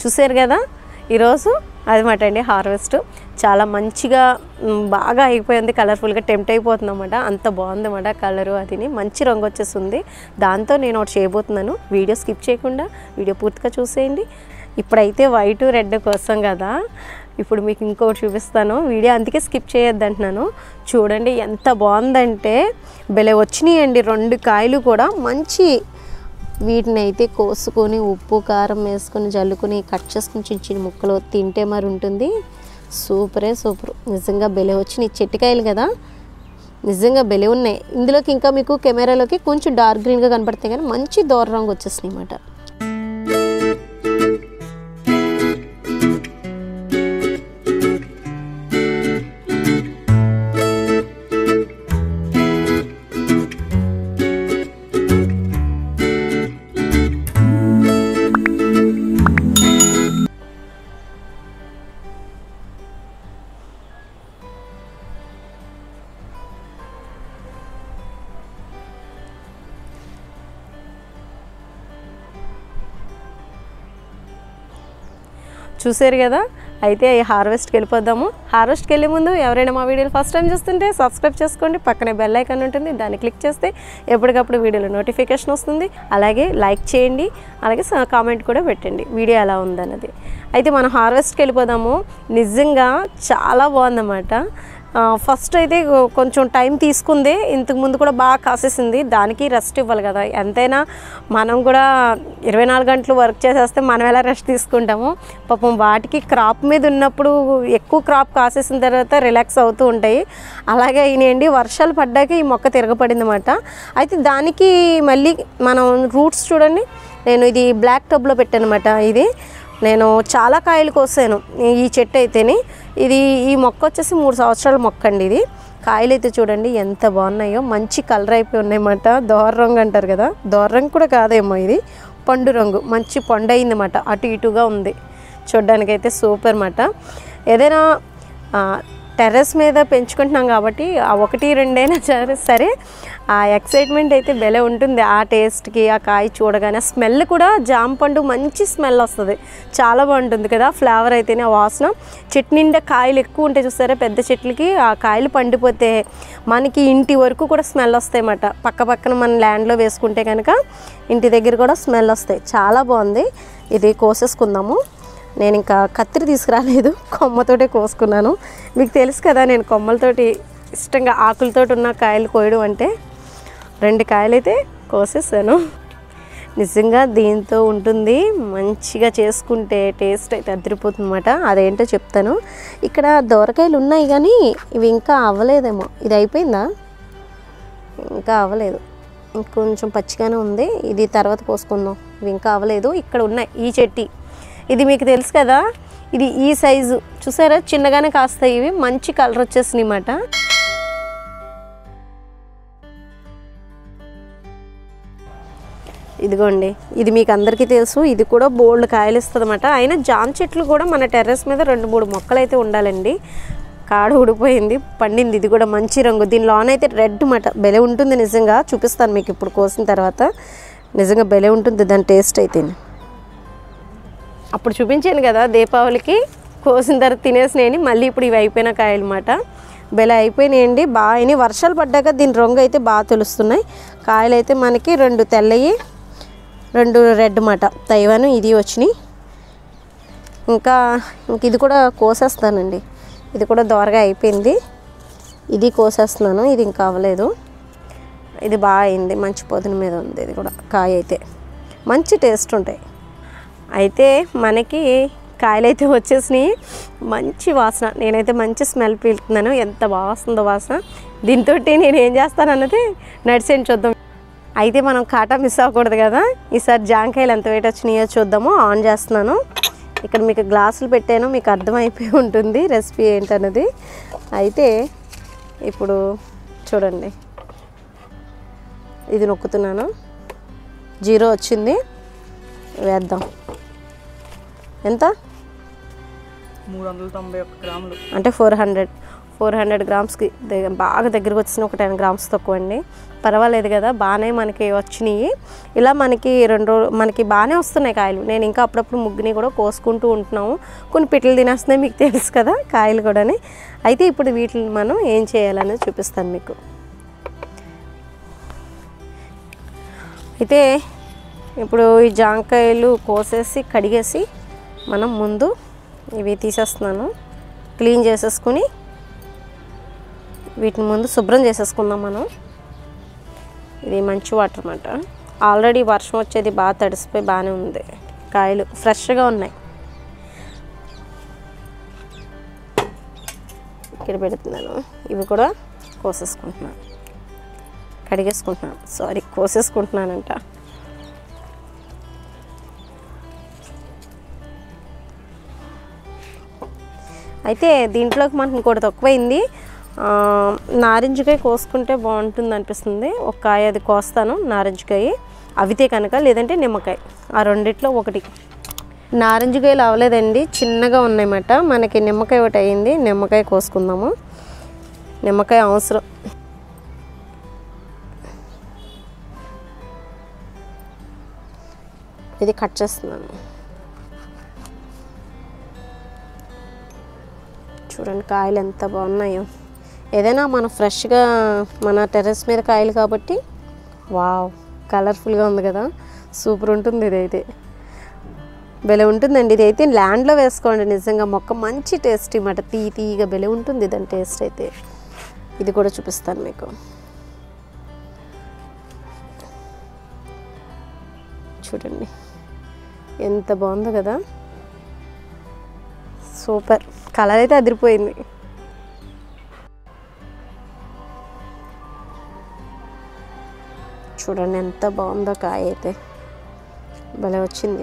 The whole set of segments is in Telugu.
చూసారు కదా ఈరోజు అదనమాట అండి హార్వెస్ట్ చాలా మంచిగా మ్, బాగా అయిపోయింది కలర్ఫుల్గా టెంప్ట్ అయిపోతుంది అనమాట అంత బాగుంది అనమాట కలరు అదిని మంచి రంగు వచ్చేస్తుంది దాంతో నేను ఒకటి చేయబోతున్నాను వీడియో స్కిప్ చేయకుండా వీడియో పూర్తిగా చూసేయండి ఇప్పుడైతే వైట్ రెడ్ కోసం కదా ఇప్పుడు మీకు ఇంకొకటి చూపిస్తాను వీడియో అందుకే స్కిప్ చేయొద్దు అంటున్నాను చూడండి ఎంత బాగుందంటే భలే వచ్చినాయండి రెండు కాయలు కూడా మంచి వీటిని అయితే కోసుకొని ఉప్పు కారం వేసుకొని జల్లుకొని కట్ చేసుకుని చిన్న చిన్న ముక్కలు తింటే మరి ఉంటుంది సూపరే సూపర్ నిజంగా బెలే వచ్చినాయి చెట్టుకాయలు కదా నిజంగా బెలే ఉన్నాయి ఇందులోకి ఇంకా మీకు కెమెరాలోకి కొంచెం డార్క్ గ్రీన్గా కనపడతాయి కానీ మంచి దూర రంగు వచ్చేసినాయి అన్నమాట చూసారు కదా అయితే ఈ హార్వెస్ట్కి వెళ్ళిపోదాము హార్వెస్ట్కి వెళ్ళే ముందు ఎవరైనా మా వీడియోలు ఫస్ట్ టైం చూస్తుంటే సబ్స్క్రైబ్ చేసుకోండి పక్కనే బెల్ ఐకాన్ ఉంటుంది దాన్ని క్లిక్ చేస్తే ఎప్పటికప్పుడు వీడియోలో నోటిఫికేషన్ వస్తుంది అలాగే లైక్ చేయండి అలాగే కామెంట్ కూడా పెట్టండి వీడియో ఎలా ఉందన్నది అయితే మనం హార్వెస్ట్కి వెళ్ళిపోదాము నిజంగా చాలా బాగుందన్నమాట ఆ, ఫస్ట్ అయితే కొ- కొంచెం టైం తీసుకుంది ఇంతకు ముందు కూడా బాగా కాసేసింది దానికి రెస్ట్ ఇవ్వాలి కదా ఎంతైనా మనం కూడా ఇరవై నాలుగు గంటలు వర్క్ చేసేస్తే మనం ఎలా రెస్ట్ తీసుకుంటాము పాపం వాటికి క్రాప్ మీద ఉన్నప్పుడు ఎక్కువ క్రాప్ కాసేసిన తర్వాత రిలాక్స్ అవుతూ ఉంటాయి అలాగే అయినాయండి వర్షాలు పడ్డాక ఈ మొక్క తిరగపడింది అనమాట అయితే దానికి మళ్ళీ మనం రూట్స్ చూడండి నేను ఇది బ్లాక్ టబ్లో పెట్టాను అనమాట ఇది నేను చాలా కాయలు కోసాను ఈ చెట్టు అయితేని ఇది ఈ మొక్క వచ్చేసి మూడు సంవత్సరాల మొక్క అండి ఇది కాయలు అయితే చూడండి ఎంత బాగున్నాయో మంచి కలర్ అయిపోయి ఉన్నాయన్నమాట దోర రంగు అంటారు కదా దోర రంగు కూడా కాదేమో ఇది పండు రంగు మంచి పండు అయిందన్నమాట అటు ఇటుగా ఉంది చూడ్డానికైతే సూపర్ అన్నమాట ఏదైనా ఆ, టెర్రస్ మీద పెంచుకుంటున్నాం కాబట్టి ఆ ఒకటి రెండైనా సరే సరే ఆ ఎక్సైట్మెంట్ అయితే భలే ఉంటుంది ఆ టేస్ట్కి ఆ కాయ చూడగానే స్మెల్ కూడా జామ పండు మంచి స్మెల్ వస్తుంది చాలా బాగుంటుంది కదా ఫ్లేవర్ అయితేనే ఆ వాసన చెట్టు నిండా కాయలు ఎక్కువ ఉంటాయి చూస్తారా పెద్ద చెట్లకి ఆ కాయలు పండిపోతే మనకి ఇంటి వరకు కూడా స్మెల్ వస్తాయి అన్నమాట పక్క పక్కన మన ల్యాండ్లో వేసుకుంటే కనుక ఇంటి దగ్గర కూడా స్మెల్ వస్తాయి చాలా బాగుంది ఇది కోసేసుకుందాము నేను ఇంకా కత్తిరి తీసుకురాలేదు కొమ్మతోటే కోసుకున్నాను మీకు తెలుసు కదా నేను కొమ్మలతోటి ఇష్టంగా ఆకులతోటి ఉన్న కాయలు కోయడం అంటే రెండు కాయలు అయితే కోసేసాను నిజంగా దీంతో ఉంటుంది మంచిగా చేసుకుంటే టేస్ట్ అయితే అదిరిపోతుంది అనమాట అదేంటో చెప్తాను ఇక్కడ దోరకాయలు ఉన్నాయి కానీ ఇవి ఇంకా అవ్వలేదేమో ఇది అయిపోయిందా ఇంకా అవ్వలేదు ఇంకొంచెం పచ్చిగానే ఉంది ఇది తర్వాత పోసుకుందాం ఇవి ఇంకా అవ్వలేదు ఇక్కడ ఉన్నాయి ఈ చెట్టి ఇది మీకు తెలుసు కదా ఇది ఈ సైజు చూసారా చిన్నగానే కాస్తాయి ఇవి మంచి కలర్ వచ్చేసినాయి అన్నమాట ఇదిగోండి ఇది మీకు అందరికీ తెలుసు ఇది కూడా బోల్డ్ కాయలు ఇస్తుంది అనమాట అయినా జామ చెట్లు కూడా మన టెర్రస్ మీద రెండు మూడు మొక్కలు అయితే ఉండాలండి కాడ ఊడిపోయింది పండింది ఇది కూడా మంచి రంగు దీని లోన అయితే రెడ్ మాట బెలే ఉంటుంది నిజంగా చూపిస్తాను మీకు ఇప్పుడు కోసిన తర్వాత నిజంగా బెలే ఉంటుంది దాని టేస్ట్ అయితే అప్పుడు చూపించాను కదా దీపావళికి కోసిన తర్వాత తినేసినాయని మళ్ళీ ఇప్పుడు ఇవి అయిపోయిన కాయలు అన్నమాట బెల అయిపోయినాయండి బాగా అయినాయి. వర్షాలు పడ్డాక దీని రంగు అయితే బాగా తెలుస్తున్నాయి కాయలు అయితే మనకి రెండు తెల్లయి రెండు రెడ్ మాట తైవాన్ ఇది వచ్చినాయి ఇంకా ఇంక ఇది కూడా కోసేస్తానండి ఇది కూడా దోరగా అయిపోయింది ఇది కోసేస్తున్నాను ఇది ఇంకా అవ్వలేదు ఇది బాగా అయింది మంచి పొదున మీద ఉంది ఇది కూడా కాయ అయితే మంచి టేస్ట్ ఉంటాయి అయితే మనకి కాయలు అయితే వచ్చేసినాయి మంచి వాసన నేనైతే మంచి స్మెల్ పీలుతున్నాను ఎంత బాగా వస్తుందో వాసన దీంతో నేను ఏం చేస్తాను అన్నది నడిచేయండి చూద్దాం అయితే మనం కాటా మిస్ అవ్వకూడదు కదా ఈసారి జాంకాయలు ఎంత వెయిట్ వచ్చినాయో చూద్దాము ఆన్ చేస్తున్నాను ఇక్కడ మీకు గ్లాసులు పెట్టాను మీకు అర్థమైపోయి ఉంటుంది రెసిపీ ఏంటన్నది అయితే ఇప్పుడు చూడండి ఇది నొక్కుతున్నాను జీరో వచ్చింది వేద్దాం ఎంత మూడు వందల తొంభై ఒక్క గ్రాములు అంటే ఫోర్ హండ్రెడ్ ఫోర్ హండ్రెడ్ గ్రామ్స్కి దగ్గ- బాగా దగ్గరకు వచ్చిన ఒక టెన్ గ్రామ్స్ తక్కువ అండి పర్వాలేదు కదా బాగానే మనకి వచ్చినాయి ఇలా మనకి రెండు రోజు మనకి బాగానే వస్తున్నాయి కాయలు నేను ఇంకా అప్పుడప్పుడు ముగ్గుని కూడా కోసుకుంటూ ఉంటున్నాము కొన్ని పిట్టలు తినేస్తున్నాయి మీకు తెలుసు కదా కాయలు కూడాని అయితే ఇప్పుడు వీటిని మనం ఏం చేయాలనేది చూపిస్తాను మీకు అయితే ఇప్పుడు ఈ జాంకాయలు కోసేసి కడిగేసి మనం ముందు ఇవి తీసేస్తున్నాను క్లీన్ చేసేసుకుని వీటిని ముందు శుభ్రం చేసేసుకుందాం మనం ఇది మంచి వాటర్ అన్నమాట ఆల్రెడీ వర్షం వచ్చేది బాగా తడిసిపోయి బాగానే ఉంది కాయలు ఫ్రెష్గా ఉన్నాయి ఇక్కడ పెడుతున్నాను ఇవి కూడా కోసేసుకుంటున్నాను కడిగేసుకుంటున్నాను సారీ కోసేసుకుంటున్నానంట అయితే దీంట్లోకి మనకు ఇంకోటి తక్కువైంది ఆ, నారింజకాయ కోసుకుంటే బాగుంటుంది అనిపిస్తుంది ఒక కాయ అది కోస్తాను నారింజకాయ అవితే కనుక లేదంటే నిమ్మకాయ ఆ రెండిట్లో ఒకటి నారింజకాయలు అవ్వలేదండి చిన్నగా ఉన్నాయన్నమాట మనకి నిమ్మకాయ ఒకటి అయ్యింది నిమ్మకాయ కోసుకుందాము నిమ్మకాయ అవసరం ఇది కట్ చేస్తున్నాను చూడండి కాయలు ఎంత బాగున్నాయో ఏదైనా మనం ఫ్రెష్గా మన టెర్రస్ మీద కాయలు కాబట్టి వావ్ కలర్ఫుల్గా ఉంది కదా సూపర్ ఉంటుంది ఇదైతే భలే ఉంటుందండి ఇది అయితే ల్యాండ్లో వేసుకోండి నిజంగా మొక్క మంచి టేస్ట్ మాట తీ తీగా భలే ఉంటుంది దాని టేస్ట్ అయితే ఇది కూడా చూపిస్తాను మీకు చూడండి ఎంత బాగుందో కదా సూపర్ కలర్ అయితే అదిరిపోయింది చూడండి ఎంత బాగుందో కాయ అయితే భలే వచ్చింది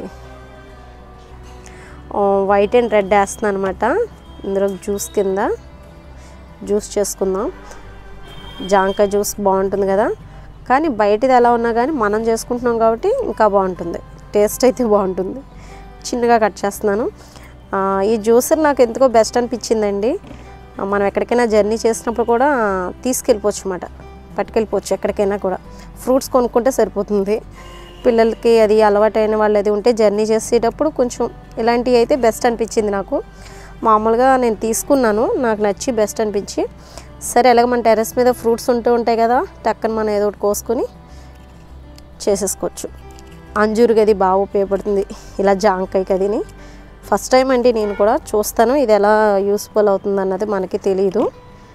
ఆ, వైట్ అండ్ రెడ్ వేస్తున్నాను అనమాట ఇందులో జ్యూస్ కింద జ్యూస్ చేసుకుందాం జాంకాయ జ్యూస్ బాగుంటుంది కదా కానీ బయటది ఎలా ఉన్నా కానీ మనం చేసుకుంటున్నాం కాబట్టి ఇంకా బాగుంటుంది టేస్ట్ అయితే బాగుంటుంది చిన్నగా కట్ చేస్తున్నాను ఆ, ఈ జ్యూసర్ నాకు ఎందుకో బెస్ట్ అనిపించిందండి ఆ, మనం ఎక్కడికైనా జర్నీ చేసినప్పుడు కూడా తీసుకెళ్ళిపోవచ్చు అన్నమాట పట్టుకెళ్ళిపోవచ్చు ఎక్కడికైనా కూడా ఫ్రూట్స్ కొనుక్కుంటే సరిపోతుంది పిల్లలకి అది అలవాటైన వాళ్ళు అది ఉంటే జర్నీ చేసేటప్పుడు కొంచెం ఇలాంటివి అయితే బెస్ట్ అనిపించింది నాకు మామూలుగా నేను తీసుకున్నాను నాకు నచ్చి బెస్ట్ అనిపించి సరే ఎలాగ మన టెర్రస్ మీద ఫ్రూట్స్ ఉంటూ ఉంటాయి కదా టక్కన మనం ఏదో ఒకటి కోసుకొని చేసేసుకోవచ్చు అంజూరు గది బాగా ఉపయోగపడుతుంది ఇలా జాంకాయ గదిని ఫస్ట్ టైం అండి నేను కూడా చూస్తాను ఇది ఎలా యూస్ఫుల్ అవుతుంది అన్నది మనకి తెలియదు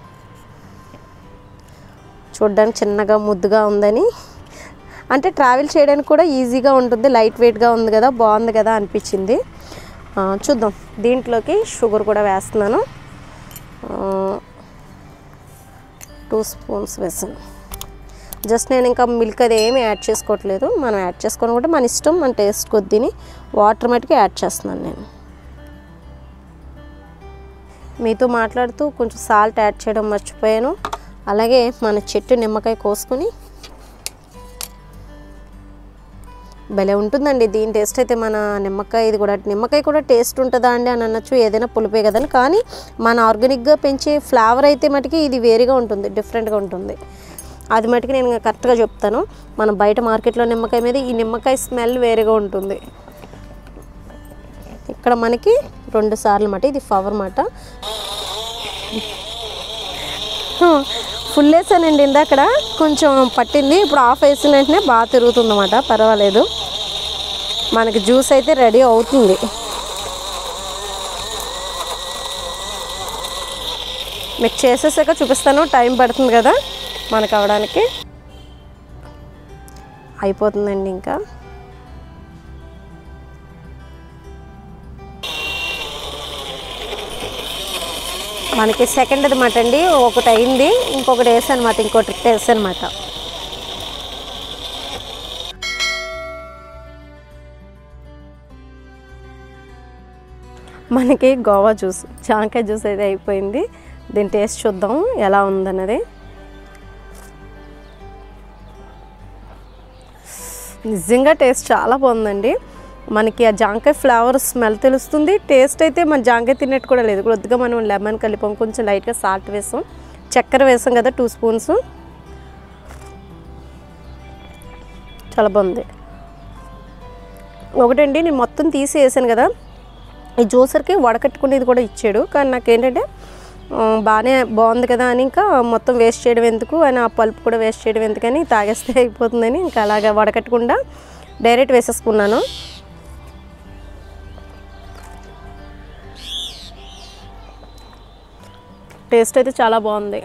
చూడ్డానికి చిన్నగా ముద్దుగా ఉందని అంటే ట్రావెల్ చేయడానికి కూడా ఈజీగా ఉంటుంది లైట్ వెయిట్గా ఉంది కదా బాగుంది కదా అనిపించింది ఆ, చూద్దాం దీంట్లోకి షుగర్ కూడా వేస్తున్నాను టూ స్పూన్స్ వేసాను జస్ట్ నేను ఇంకా మిల్క్ అది ఏమి యాడ్ చేసుకోవట్లేదు మనం యాడ్ చేసుకొని కూడా మన ఇష్టం మన టేస్ట్ కొద్దిని వాటర్ మటుకు యాడ్ చేస్తున్నాను నేను మీతో మాట్లాడుతూ కొంచెం సాల్ట్ యాడ్ చేయడం మర్చిపోయాను అలాగే మన చెట్టు నిమ్మకాయ కోసుకొని భలే ఉంటుందండి దీని టేస్ట్ అయితే మన నిమ్మకాయ ఇది కూడా నిమ్మకాయ కూడా టేస్ట్ ఉంటుందా అండి అని అనొచ్చు ఏదైనా పులిపే కదని కానీ మన ఆర్గానిక్గా పెంచే ఫ్లేవర్ అయితే మటుకి ఇది వేరేగా ఉంటుంది డిఫరెంట్గా ఉంటుంది అది మటుకు నేను కరెక్ట్గా చెప్తాను మనం బయట మార్కెట్లో నిమ్మకాయ మీద ఈ నిమ్మకాయ స్మెల్ వేరేగా ఉంటుంది ఇక్కడ మనకి రెండు సార్లు మాట ఇది ఫ్లవర్ మాట ఫుల్ వేసానండి ఇందాకడ కొంచెం పట్టింది ఇప్పుడు ఆఫ్ వేసిన వెంటనే బాగా తిరుగుతుంది అన్నమాట పర్వాలేదు మనకి జ్యూస్ అయితే రెడీ అవుతుంది మీకు చేసేసాక చూపిస్తాను టైం పడుతుంది కదా మనకు అవడానికి అయిపోతుందండి ఇంకా మనకి సెకండ్ అనమాట అండి ఒకటి అయింది ఇంకొకటి వేసాను అనమాట ఇంకో ట్రిక్ వేసాను అనమాట మనకి గోవా జ్యూస్ జాంకాయ జ్యూస్ అయితే అయిపోయింది దీని టేస్ట్ చూద్దాం ఎలా ఉందన్నది నిజంగా టేస్ట్ చాలా బాగుందండి మనకి ఆ జాంకాయ ఫ్లేవర్ స్మెల్ తెలుస్తుంది టేస్ట్ అయితే మన జాంకాయ తిన్నట్టు కూడా లేదు కొద్దిగా మనం లెమన్ కలిపాం కొంచెం లైట్గా సాల్ట్ వేసాం చక్కెర వేసాం కదా టూ స్పూన్స్ చాలా బాగుంది ఒకటండి నేను మొత్తం తీసి వేసాను కదా ఈ జ్యూసర్కి వడకట్టుకునేది కూడా ఇచ్చాడు కానీ నాకేంటంటే ఆ, బాగానే బాగుంది కదా అని ఇంకా మొత్తం వేస్ట్ చేయడం ఎందుకు అని ఆ పల్ప్ కూడా వేస్ట్ చేయడం ఎందుకని తాగేస్తే అయిపోతుందని ఇంకా అలాగా వడకట్టకుండా డైరెక్ట్ వేసేసుకున్నాను టేస్ట్ అయితే చాలా బాగుంది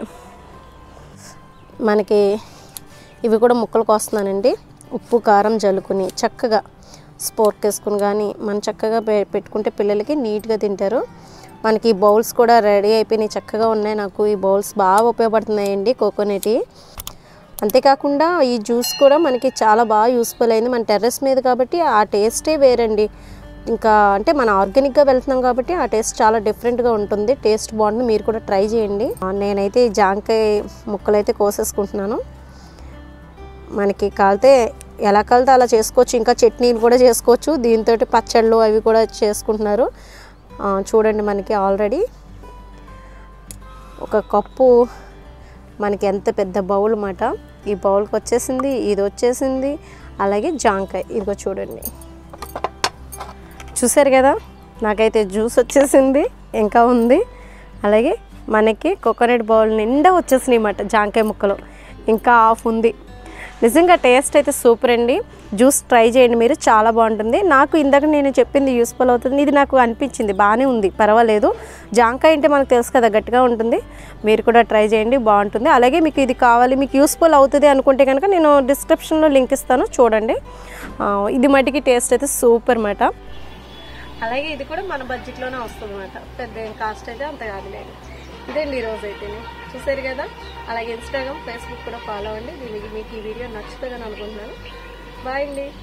మనకి ఇవి కూడా ముక్కలు కోస్తున్నానండి ఉప్పు కారం జల్లుకుని చక్కగా స్పోర్క్ వేసుకుని కానీ మనం చక్కగా పె- పెట్టుకుంటే పిల్లలకి నీట్గా తింటారు మనకి ఈ బౌల్స్ కూడా రెడీ అయిపోయినాయి చక్కగా ఉన్నాయి నాకు ఈ బౌల్స్ బాగా ఉపయోగపడుతున్నాయండి కోకోనట్ అంతేకాకుండా ఈ జ్యూస్ కూడా మనకి చాలా బాగా యూస్ఫుల్ అయింది మన టెర్రస్ మీద కాబట్టి ఆ టేస్టే వేరండి ఇంకా అంటే మన ఆర్గానిక్గా వెళ్తున్నాం కాబట్టి ఆ టేస్ట్ చాలా డిఫరెంట్గా ఉంటుంది టేస్ట్ బాగుంటుంది మీరు కూడా ట్రై చేయండి ఆ, నేనైతే ఈ జాంకాయ ముక్కలు అయితే కోసేసుకుంటున్నాను మనకి కాలితే ఎలా కలితే అలా చేసుకోవచ్చు ఇంకా చట్నీలు కూడా చేసుకోవచ్చు దీంతో పచ్చళ్ళు అవి కూడా చేసుకుంటున్నారు ఆ, చూడండి మనకి ఆల్రెడీ ఒక కప్పు మనకి ఎంత పెద్ద బౌల్ మాట ఈ బౌల్కి వచ్చేసింది ఇది వచ్చేసింది అలాగే జాంకాయ ఇదిగో చూడండి చూసారు కదా నాకైతే జ్యూస్ వచ్చేసింది ఇంకా ఉంది అలాగే మనకి కోకోనట్ బౌల్ నిండా వచ్చేసినాయి అన్నమాట జాంకాయ ముక్కలు ఇంకా హాఫ్ ఉంది నిజంగా టేస్ట్ అయితే సూపర్ అండి జ్యూస్ ట్రై చేయండి మీరు చాలా బాగుంటుంది నాకు ఇందాక నేను చెప్పింది యూస్ఫుల్ అవుతుంది ఇది నాకు అనిపించింది బాగానే ఉంది పర్వాలేదు జాంకాయ అంటే మనకు తెలుసు కదా గట్టిగా ఉంటుంది మీరు కూడా ట్రై చేయండి బాగుంటుంది అలాగే మీకు ఇది కావాలి మీకు యూస్ఫుల్ అవుతుంది అనుకుంటే కనుక నేను డిస్క్రిప్షన్లో లింక్ ఇస్తాను చూడండి ఆ, ఇది మటుకి టేస్ట్ అయితే సూపర్ మాట అలాగే ఇది కూడా మన బడ్జెట్లోనే వస్తుంది అనమాట పెద్ద ఏం కాస్ట్ అయితే అంత కాదు లేదు ఇదండి ఈరోజు అయితే చూసారు కదా అలాగే ఇన్స్టాగ్రామ్ ఫేస్బుక్ కూడా ఫాలో అవ్వండి దీనికి మీకు ఈ వీడియో నచ్చుతుందని అనుకుంటున్నాను బాయ్ అండి